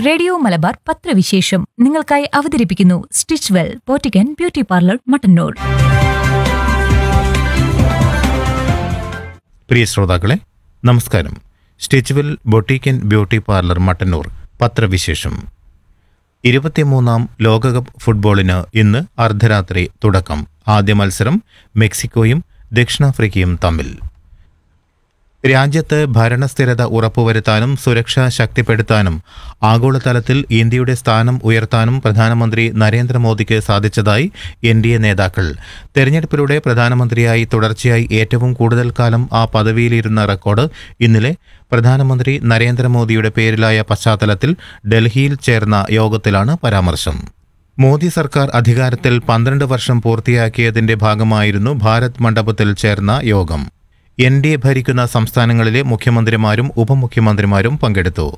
radio Malabar പത്രവിശേഷം നിങ്ങൾക്കായി അവതരിപ്പിക്കുന്നു Stitch Well boutique and beauty parlour Mattannur പ്രിയ ശ്രോതാക്കളെ നമസ്കാരം Stitchwell boutique and beauty parlour Mattannur പത്രവിശേഷം ഇരുപത്തിമൂന്നാം ലോകകപ്പ് ഫുട്ബോളിന് ഇന്ന് അർദ്ധരാത്രി തുടക്കം ആദ്യ മത്സരം മെക്സിക്കോയും ദക്ഷിണാഫ്രിക്കയും തമ്മിൽ രാജ്യത്ത് ഭരണസ്ഥിരത ഉറപ്പുവരുത്താനും സുരക്ഷ ശക്തിപ്പെടുത്താനും ആഗോളതലത്തിൽ ഇന്ത്യയുടെ സ്ഥാനം ഉയർത്താനും പ്രധാനമന്ത്രി നരേന്ദ്രമോദിക്ക് സാധിച്ചതായി എൻ ഡി എ നേതാക്കൾ തെരഞ്ഞെടുപ്പിലൂടെ പ്രധാനമന്ത്രിയായി തുടർച്ചയായി ഏറ്റവും കൂടുതൽ കാലം ആ പദവിയിലിരുന്ന റെക്കോർഡ് ഇന്നലെ പ്രധാനമന്ത്രി നരേന്ദ്രമോദിയുടെ പേരിലായ പശ്ചാത്തലത്തിൽ ഡൽഹിയിൽ ചേർന്ന യോഗത്തിലാണ് പരാമർശം മോദി സർക്കാർ അധികാരത്തിൽ പന്ത്രണ്ട് വർഷം പൂർത്തിയാക്കിയതിന്റെ ഭാഗമായിരുന്നു ഭാരത് മണ്ഡപത്തിൽ ചേർന്ന യോഗം എൻ ഡി എ ഭരിക്കുന്ന സംസ്ഥാനങ്ങളിലെ മുഖ്യമന്ത്രിമാരും ഉപമുഖ്യമന്ത്രിമാരും പങ്കെടുത്തു